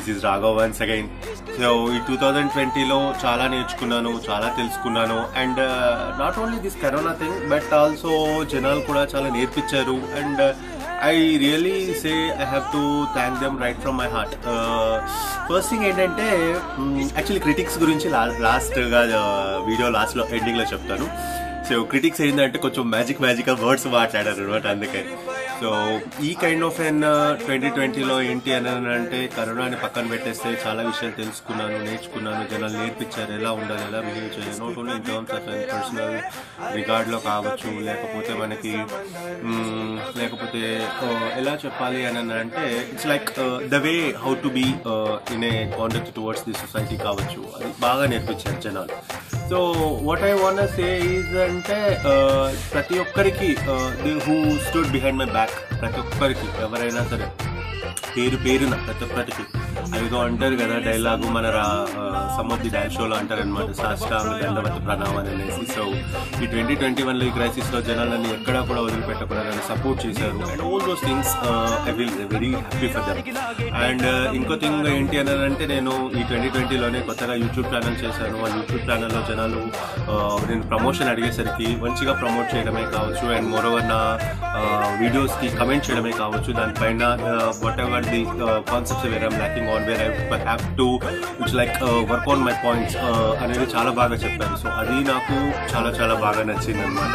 this is Raghav once again so ఈ two thousand ట్వంటీలో చాలా నేర్చుకున్నాను చాలా తెలుసుకున్నాను and not only this corona thing but also జనాలు కూడా చాలా నేర్పించారు and I really say I have to thank them right from my heart first thing ఏంటంటే యాక్చువల్లీ క్రిటిక్స్ గురించి లాస్ట్గా వీడియో లాస్ట్లో ఎండింగ్లో చెప్తాను సో క్రిటిక్స్ ఏంటంటే కొంచెం మ్యాజిక్ మ్యాజికల్ వర్డ్స్ మాట్లాడారు అనమాట అందుకే సో ఈ కైండ్ ఆఫ్ ఎన్ ట్వంటీ ట్వంటీలో ఏంటి అని అంటే కరోనాని పక్కన పెట్టేస్తే చాలా విషయాలు తెలుసుకున్నాను నేర్చుకున్నాను జనాలు నేర్పించారు ఎలా ఉండాలి ఎలా బిహేవ్ చేయాలి not only in terms of personal రిగార్డ్లో కావచ్చు లేకపోతే మనకి మ్మ్, లేకపోతే ఆ, ఎలా చెప్పాలి అని అంటే it's like the way how to be in a conduct towards the society కావచ్చు అది బాగా నేర్పించారు జనాలు so what I want say is అంటే uh, ప్రతి ఒక్కరికి who stood behind my back ప్రతి ఒక్కరికి ఎవరైనా సరే పేరు పేరున ప్రతి ఒక్కరికి అదిగో అంటారు కదా డైలాగు మన సమ్ ఆఫ్ ది డాన్స్ షోలో అంటారు అనమాట సాష్టాంగ దండవతి ప్రణామం అని అనేసి సో ఈ ట్వంటీ ట్వంటీ వన్లో ఈ క్రైసిస్ లో జనాలని ఎక్కడా కూడా వదిలిపెట్టకుండా నన్ను సపోర్ట్ చేశారు and all those things I will very happy for them and ఇంకో థింగ్ ఏంటి అని అంటే నేను ఈ ట్వంటీ ట్వంటీలోనే కొత్తగా యూట్యూబ్ ఛానల్ చేశాను ఆ యూట్యూబ్ ఛానల్లో జనాలు uh, నేను ప్రమోషన్ అడిగేసరికి మంచిగా ప్రమోట్ చేయడమే కావచ్చు అండ్ మోర్ ఓవర్ నా వీడియోస్ కి కమెంట్ చేయడమే కావచ్చు దానిపైన whatever the concepts where I'm lacking on where I have to it's like work on my points అనేది చాలా బాగా చెప్పారు సో అది నాకు చాలా చాలా బాగా నచ్చింది అనమాట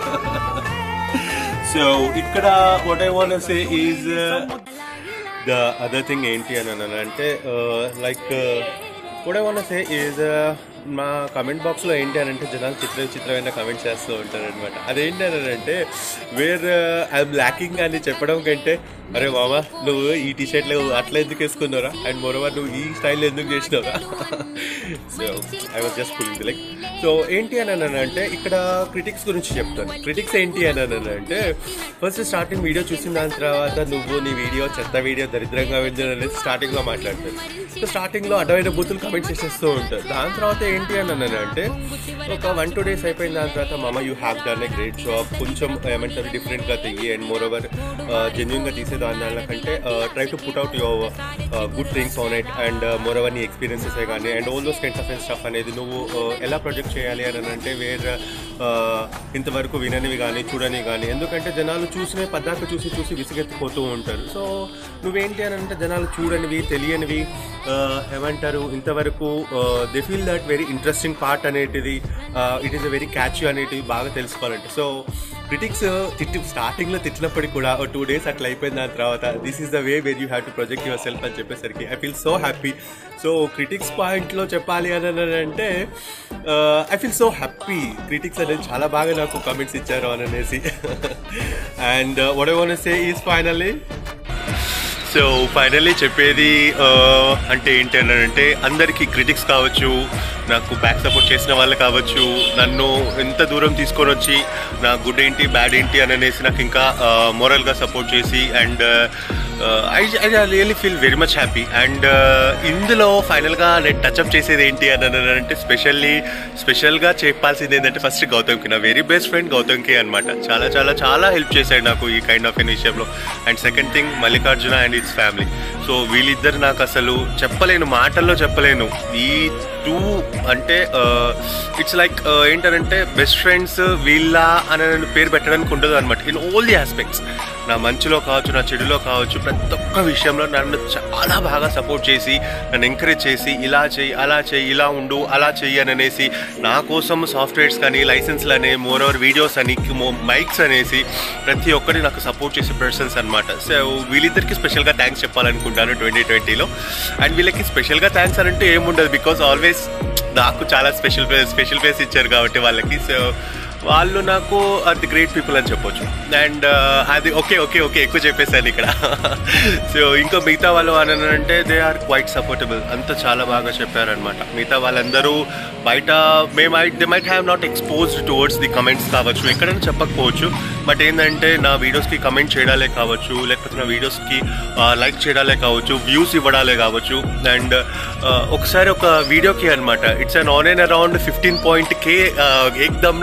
సో ఇక్కడ what I want say is the other thing ఏంటి అని అన్నాను అంటే లైక్ కూడా వాంట్ సే ఈజ్ మా కమెంట్ బాక్స్లో ఏంటి అని అంటే జనాలు చిత్ర చిత్రమైన కమెంట్స్ చేస్తూ ఉంటారు అనమాట అదేంటి అని అంటే వేర్ ఐఎమ్ ల్యాకింగ్ అని చెప్పడం కంటే అరే మామ నువ్వు ఈ టీ షర్ట్లు అట్లా ఎందుకు వేసుకున్నారా అండ్ మోరవర్ నువ్వు ఈ స్టైల్ ఎందుకు చేసినావురా so I was just full like so ఏంటి అని అన్నాను అంటే ఇక్కడ క్రిటిక్స్ గురించి చెప్తాను క్రిటిక్స్ ఏంటి అని అన్నాను అంటే ఫస్ట్ స్టార్టింగ్ వీడియో చూసిన దాని తర్వాత నువ్వు నీ వీడియో చెత్త వీడియో దరిద్రంగా ఉంది అనేది స్టార్టింగ్లో మాట్లాడతారు సో స్టార్టింగ్లో అడ్డమైన బూతులు కమెంట్ చేసేస్తూ ఉంటారు దాని తర్వాత ఏంటి అని అన్నాను అంటే ఒక వన్ టూ డేస్ అయిపోయిన దాని తర్వాత మామ you have done a great job కొంచెం ఏమంటారు డిఫరెంట్గా తెయ్యి అండ్ మోర్ ఓవర్ జెన్యున్గా తీసే దాని దానికంటే try to put out your good things on it and more over నీ ఎక్స్పీరియన్సెస్ కానీ and all those kinds of stuff అనేది నువ్వు uh, ఎలా ప్రొజెక్ట్ చేయాలి అని అంటే వేర్ ఇంతవరకు విననివి కానీ చూడని కానీ ఎందుకంటే జనాలు చూసిన పద్దాక చూసి చూసి విసిగెత్తిపోతూ ఉంటారు సో నువ్వేంటి అని అంటే జనాలు చూడనివి తెలియనివి uh, ఏమంటారు ఇంతవరకు they feel that very interesting part అనేటిది it is a very catch అనేటివి బాగా తెలుసుకోవాలంటే సో క్రిటిక్స్ తిట్టి స్టార్టింగ్లో తిట్టినప్పటికీ కూడా ఓ టూ డేస్ అట్లా అయిపోయిన దాని తర్వాత this is the way where you have to project yourself అని చెప్పేసరికి I feel so happy so critics పాయింట్లో చెప్పాలి అని అంటే I feel so happy critics అనేది చాలా బాగా నాకు కామెంట్స్ ఇచ్చారు అని అనేసి and what I want say is finally so finally చెప్పేది ఆ, అంటే ఏంటి అని అంటే అందరికీ క్రిటిక్స్ కావచ్చు నాకు బ్యాక్ సపోర్ట్ చేసిన వాళ్ళు కావచ్చు నన్ను ఎంత దూరం తీసుకొని వచ్చి నా గుడ్ ఏంటి బ్యాడ్ ఏంటి అని అనేసి నాకు ఇంకా మోరల్గా సపోర్ట్ చేసి and I I really feel very much happy and ఇందులో ఫైనల్గా నేను టచ్అప్ చేసేది ఏంటి అని అంటే స్పెషల్లీ స్పెషల్గా చెప్పాల్సింది ఏంటంటే ఫస్ట్ గౌతమ్కి నా వెరీ బెస్ట్ ఫ్రెండ్ గౌతమ్కి అనమాట చాలా చాలా చాలా హెల్ప్ చేశాడు నాకు ఈ కైండ్ ఆఫ్ ఎన్ విషయంలో and second thing Mallikarjuna and it's family so వీళ్ళిద్దరు నాకు అసలు చెప్పలేను మాటల్లో చెప్పలేను ఈ టూ అంటే ఇట్స్ లైక్ ఏంటంటే బెస్ట్ ఫ్రెండ్స్ వీళ్ళ అనే పేరు పెట్టడానికి ఉండదు అనమాట ఇన్ ఆల్ ది ఆస్పెక్ట్స్ నా మంచిలో కావచ్చు నా చెడులో కావచ్చు ప్రతి ఒక్క విషయంలో నన్ను చాలా బాగా సపోర్ట్ చేసి నన్ను ఎంకరేజ్ చేసి ఇలా చేయి అలా చేయి ఇలా ఉండు అలా చెయ్యి అని అనేసి నా కోసం సాఫ్ట్వేర్స్ కానీ లైసెన్స్లు అనే మోర్ ఓవర్ వీడియోస్ అని మైక్స్ అనేసి ప్రతి ఒక్కటి నాకు సపోర్ట్ చేసే పర్సన్స్ అనమాట సో వీళ్ళిద్దరికి స్పెషల్గా థ్యాంక్స్ చెప్పాలనుకుంటాను ట్వంటీ ట్వంటీలో అండ్ వీళ్ళకి స్పెషల్గా థ్యాంక్స్ అని అంటే ఏముండదు బికాస్ ఆల్వేస్ నాకు చాలా స్పెషల్ ప్లేస్ స్పెషల్ ప్లేస్ ఇచ్చారు కాబట్టి వాళ్ళకి సో వాళ్ళు నాకు అది గ్రేట్ పీపుల్ అని చెప్పొచ్చు అండ్ అది ఓకే ఓకే ఓకే ఎక్కువ చెప్పేసాను ఇక్కడ సో ఇంకా మిగతా వాళ్ళు అని అంటే దే ఆర్ క్వైట్ సపోర్టబుల్ అంతా చాలా బాగా చెప్పారనమాట మిగతా వాళ్ళందరూ బయట may might they might have not exposed towards the comments కావచ్చు ఎక్కడైనా చెప్పకపోవచ్చు బట్ ఏంటంటే నా వీడియోస్కి కమెంట్ చేయడాలే కావచ్చు లేకపోతే నా వీడియోస్కి లైక్ చేయడాలే కావచ్చు వ్యూస్ ఇవ్వడాలే కావచ్చు అండ్ ఒకసారి ఒక వీడియోకి అనమాట it's an on and around fifteen point K ఎగ్దమ్లో వచ్చేసాయి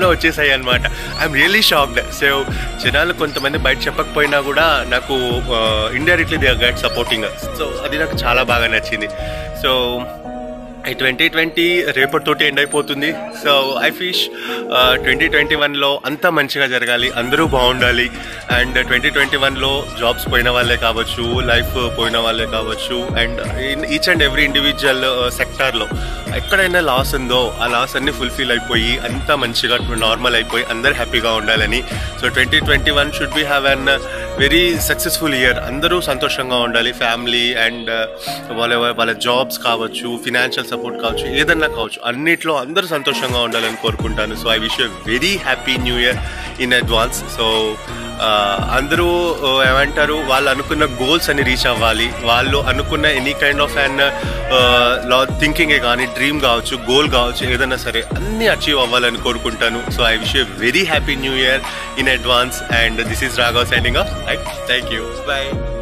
వచ్చాయి అనమాట ఐఎమ్ రియలీ షాక్డ్ సో జనాలు కొంతమంది బయట చెప్పకపోయినా కూడా నాకు indirectly they guide supporting so అది నాకు చాలా బాగా నచ్చింది సో ఈ ట్వంటీ ట్వంటీ రేపటితోటి ఎండ్ అయిపోతుంది so I wish twenty twenty వన్లో అంతా మంచిగా జరగాలి అందరూ బాగుండాలి అండ్ ట్వంటీ ట్వంటీ వన్లో జాబ్స్ పోయిన వాళ్ళే కావచ్చు లైఫ్ పోయిన వాళ్ళే కావచ్చు and each and every individual సెక్టార్లో ఎక్కడైనా లాస్ ఉందో ఆ లాస్ అన్ని ఫుల్ఫిల్ అయిపోయి అంతా మంచిగా నార్మల్ అయిపోయి అందరు హ్యాపీగా ఉండాలని so twenty twenty one should be have an very successful year అందరూ సంతోషంగా ఉండాలి ఫ్యామిలీ అండ్ వాళ్ళ వాళ్ళ జాబ్స్ కావచ్చు ఫినాన్షియల్ సపోర్ట్ కావచ్చు ఏదన్నా కావచ్చు అన్నిట్లో అందరూ సంతోషంగా ఉండాలని కోరుకుంటాను so I wish very happy new year in advance so అందరూ ఆ, ఏమంటారు వాళ్ళు అనుకున్న గోల్స్ అని రీచ్ అవ్వాలి వాళ్ళు అనుకున్న ఎనీ కైండ్ ఆఫ్ అండ్ లా థింకింగే కానీ డ్రీమ్ కావచ్చు గోల్ కావచ్చు ఏదైనా సరే అన్నీ అచీవ్ అవ్వాలని కోరుకుంటాను so I wish very happy new year in advance and this is Raghav signing off thank you by